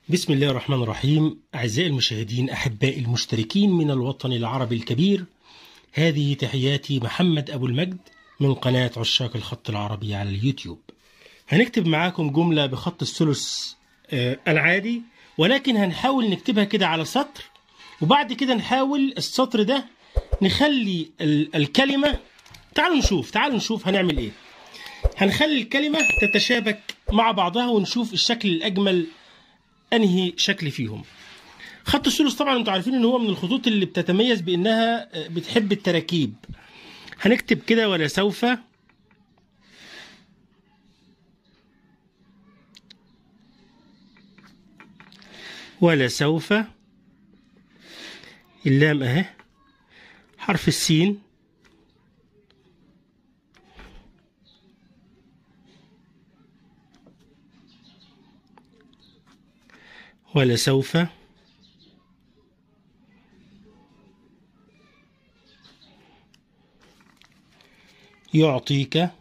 بسم الله الرحمن الرحيم أعزائي المشاهدين أحبائي المشتركين من الوطن العربي الكبير هذه تحياتي محمد أبو المجد من قناة عشاق الخط العربي على اليوتيوب هنكتب معاكم جملة بخط الثلث آه، العادي ولكن هنحاول نكتبها كده على سطر وبعد كده نحاول السطر ده نخلي ال- الكلمة تعالوا نشوف تعالوا نشوف هنعمل ايه هنخلي الكلمة تتشابك مع بعضها ونشوف الشكل الأجمل انهي شكل فيهم خط الثلث طبعا انتوا عارفين ان هو من الخطوط اللي بتتميز بانها بتحب التراكيب هنكتب كده ولا سوف ولا سوف اللام اهي حرف السين ولا سوف يعطيك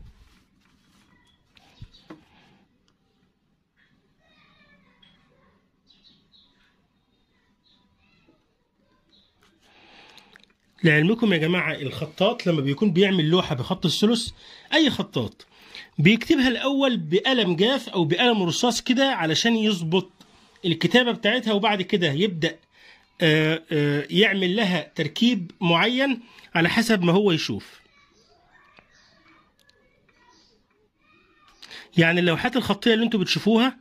لعلمكم يا جماعة الخطاط لما بيكون بيعمل لوحة بخط الثلث أي خطاط بيكتبها الأول بقلم جاف أو بقلم رصاص كده علشان يظبط الكتابة بتاعتها وبعد كده يبدأ آه، آه، يعمل لها تركيب معين على حسب ما هو يشوف يعني اللوحات الخطية اللي انتوا بتشوفوها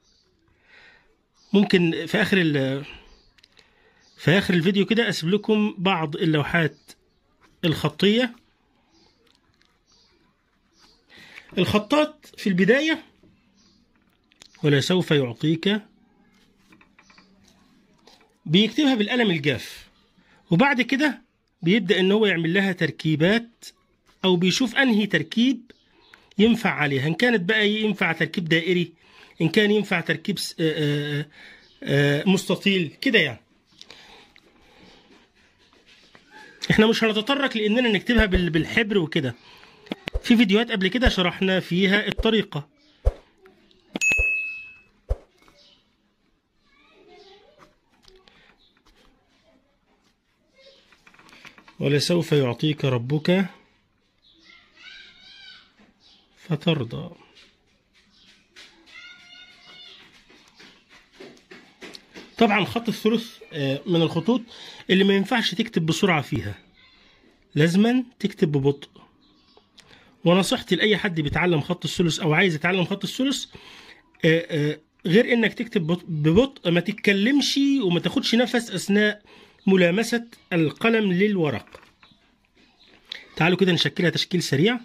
ممكن في آخر ال في آخر الفيديو كده أسيب لكم بعض اللوحات الخطية الخطاط في البداية ولا سوف يعطيك بيكتبها بالقلم الجاف وبعد كده بيبدأ ان هو يعمل لها تركيبات او بيشوف انهي تركيب ينفع عليها ان كانت بقى ينفع تركيب دائري ان كان ينفع تركيب س- آه، آه، آه، مستطيل كده يعني احنا مش هنتطرق لاننا نكتبها بال- بالحبر وكده في فيديوهات قبل كده شرحنا فيها الطريقة ولسوف يعطيك ربك فترضى طبعا خط الثلث آه، من الخطوط اللي ما ينفعش تكتب بسرعة فيها لازما تكتب ببطء ونصيحتي لأي حد بيتعلم خط الثلث أو عايز يتعلم خط الثلث آه، آه، غير إنك تكتب بط- ببطء ما تتكلمش وما تاخدش نفس أثناء ملامسة القلم للورق تعالوا كده نشكلها تشكيل سريع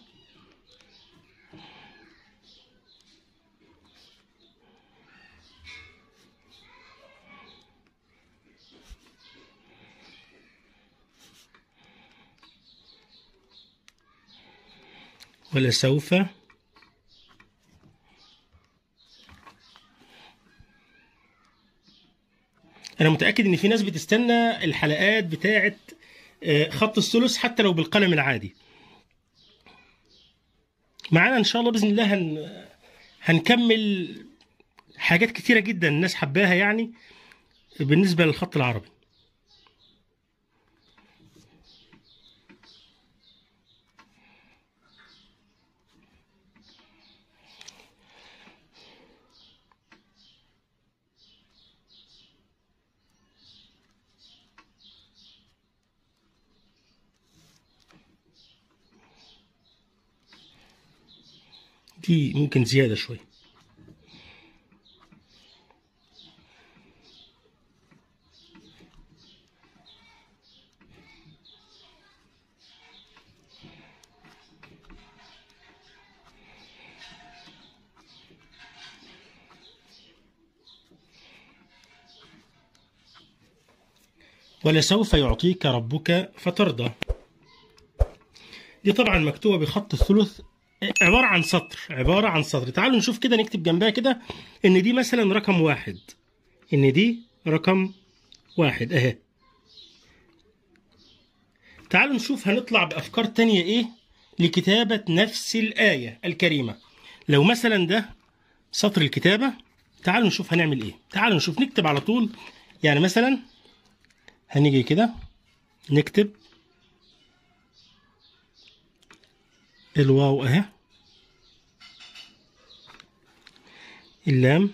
ولسوف انا متاكد ان في ناس بتستنى الحلقات بتاعه آه، خط الثلث حتى لو بالقلم العادي معانا ان شاء الله باذن الله هن... هنكمل حاجات كتيره جدا الناس حباها يعني بالنسبه للخط العربي دي ممكن زياده شويه ولسوف يعطيك ربك فترضى دي طبعا مكتوبة بخط الثلث عبارة عن سطر عبارة عن سطر تعالوا نشوف كده نكتب جنبها كده ان دي مثلا رقم واحد ان دي رقم واحد اهي تعالوا نشوف هنطلع بأفكار تانية ايه لكتابة نفس الآية الكريمة لو مثلا ده سطر الكتابة تعالوا نشوف هنعمل ايه تعالوا نشوف نكتب على طول يعني مثلا هنيجي كده نكتب الواو اهي اللام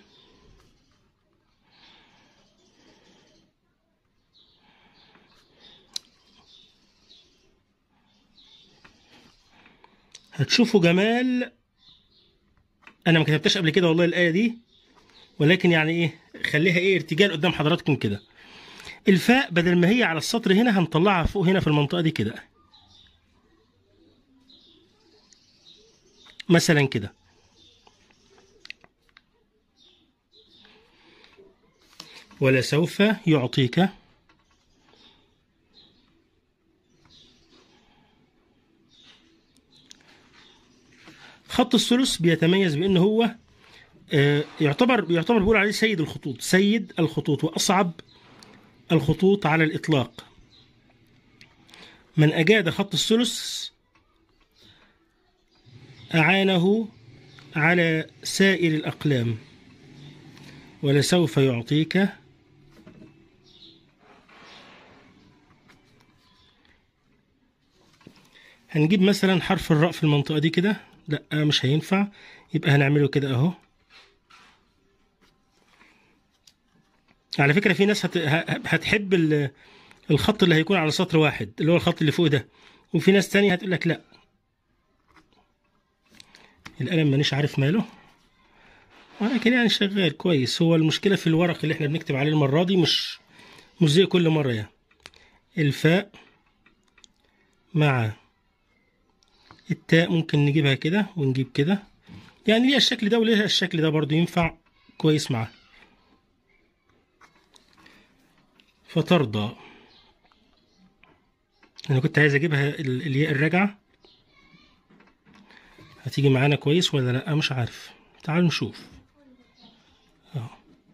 هتشوفوا جمال انا ما كتبتش قبل كده والله الايه دي ولكن يعني ايه خليها ايه ارتجال قدام حضراتكم كده الفاء بدل ما هي على السطر هنا هنطلعها فوق هنا في المنطقه دي كده مثلا كده ولسوف يعطيك خط الثلث بيتميز بأنه هو آه، يعتبر يعتبر بيقول عليه سيد الخطوط سيد الخطوط وأصعب الخطوط على الإطلاق من أجاد خط الثلث أعانه على سائر الأقلام ولسوف يعطيك هنجيب مثلا حرف الراء في المنطقة دي كده لا مش هينفع يبقى هنعمله كده اهو على فكرة في ناس هت... هتحب ال- الخط اللي هيكون على سطر واحد اللي هو الخط اللي فوق ده وفي ناس تانية هتقول لك لا القلم مانيش عارف ماله ولكن يعني شغال كويس هو المشكلة في الورق اللي احنا بنكتب عليه المرة دي مش مش زي كل مرة يعني الفاء مع التاء ممكن نجيبها كده ونجيب كده يعني ليها الشكل ده وليها الشكل ده برضو ينفع كويس معاه فترضى انا كنت عايز اجيبها ال- الياء الراجعة هتيجي معانا كويس ولا لا مش عارف تعالوا نشوف اهو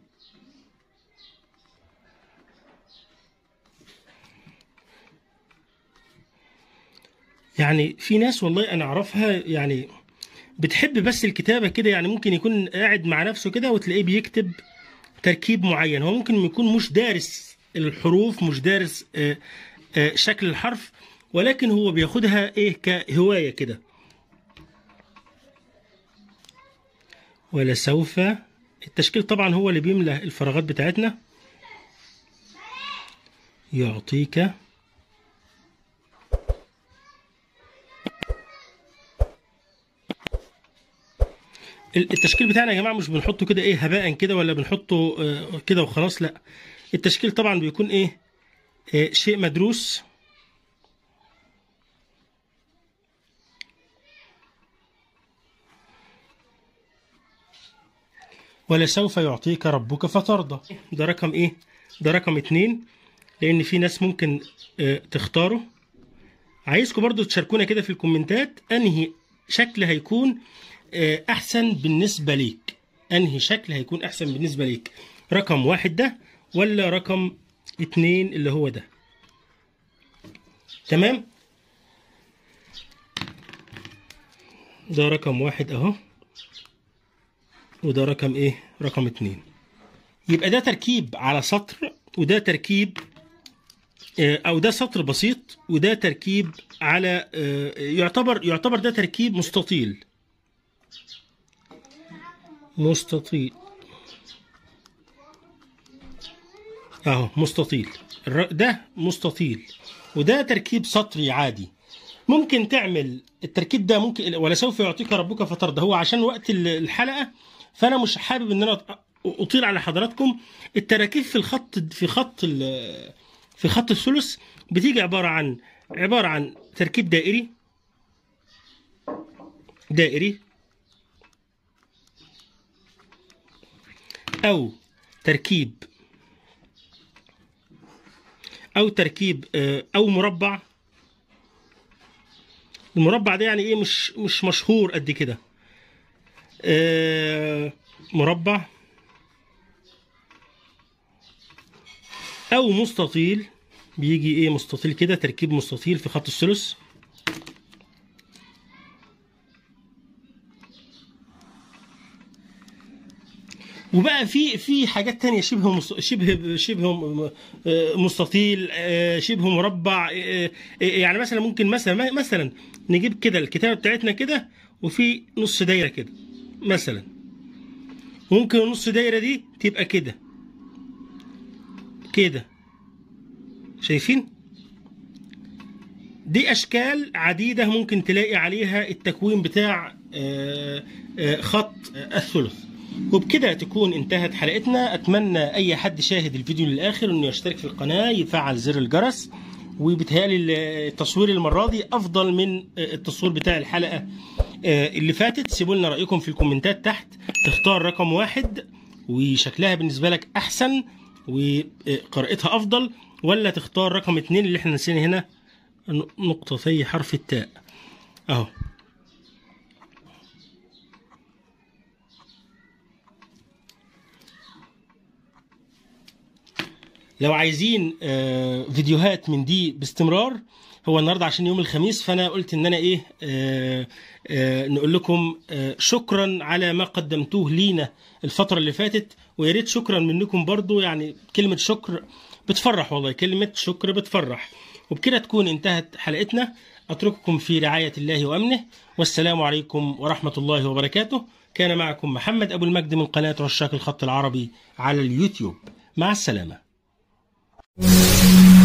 يعني في ناس والله انا اعرفها يعني بتحب بس الكتابه كده يعني ممكن يكون قاعد مع نفسه كده وتلاقيه بيكتب تركيب معين هو ممكن يكون مش دارس الحروف مش دارس آه، آه، شكل الحرف ولكن هو بياخدها ايه كهوايه كده ولسوف التشكيل طبعا هو اللي بيملى الفراغات بتاعتنا يعطيك التشكيل بتاعنا يا جماعه مش بنحطه كده ايه هباء كده ولا بنحطه آه، كده وخلاص لا التشكيل طبعا بيكون ايه آه، شيء مدروس ولسوف يعطيك ربك فترضى ده رقم ايه ده رقم اتنين لان في ناس ممكن آه، تختاره عايزكم برضو تشاركونا كده في الكومنتات انهي شكل هيكون آه، احسن بالنسبه ليك انهي شكل هيكون احسن بالنسبه ليك رقم واحد ده ولا رقم اتنين اللي هو ده تمام ده رقم واحد اهو وده رقم ايه رقم اتنين يبقى ده تركيب على سطر وده تركيب آه، او ده سطر بسيط وده تركيب على آه، يعتبر يعتبر ده تركيب مستطيل مستطيل اهو مستطيل الر- ده مستطيل وده تركيب سطري عادي ممكن تعمل التركيب ده ممكن ولا سوف يعطيك ربك فترضى هو عشان وقت ال- الحلقه فانا مش حابب ان انا أط- اطيل على حضراتكم التراكيب في الخط في خط ال- في خط الثلث بتيجي عباره عن عباره عن تركيب دائري دائري او تركيب او تركيب آه، او مربع المربع ده يعني ايه مش مش مشهور قد كده آه، مربع او مستطيل بيجي ايه مستطيل كده تركيب مستطيل في خط الثلث وبقى لا في في حاجات تانية شبه مس- شبه شبه م- آه، مستطيل آه، شبه مربع آه، آه، يعني مثلا ممكن مثلا مثلا نجيب كده الكتابه بتاعتنا كده وفي نص دايره كده مثلا ممكن النص دايره دي تبقى كده كده شايفين دي اشكال عديده ممكن تلاقي عليها التكوين بتاع آه، آه، خط آه، الثلث وبكده تكون انتهت حلقتنا اتمنى اي حد شاهد الفيديو للاخر انه يشترك في القناه يفعل زر الجرس وبيتهيألي التصوير المره دي افضل من آه، التصوير بتاع الحلقه آه، اللي فاتت سيبوا لنا رايكم في الكومنتات تحت تختار رقم واحد وشكلها بالنسبه لك احسن وقراءتها افضل ولا تختار رقم اتنين اللي احنا نسينا هنا نقطتي حرف التاء اهو لو عايزين آه، فيديوهات من دي باستمرار هو النهارده عشان يوم الخميس فانا قلت ان انا ايه آه، آه، نقول لكم آه، شكرا على ما قدمتوه لينا الفتره اللي فاتت ويا ريت شكرا منكم برضو يعني كلمه شكر بتفرح والله كلمه شكر بتفرح وبكده تكون انتهت حلقتنا اترككم في رعايه الله وامنه والسلام عليكم ورحمه الله وبركاته كان معكم محمد ابو المجد من قناه عشاق الخط العربي على اليوتيوب مع السلامه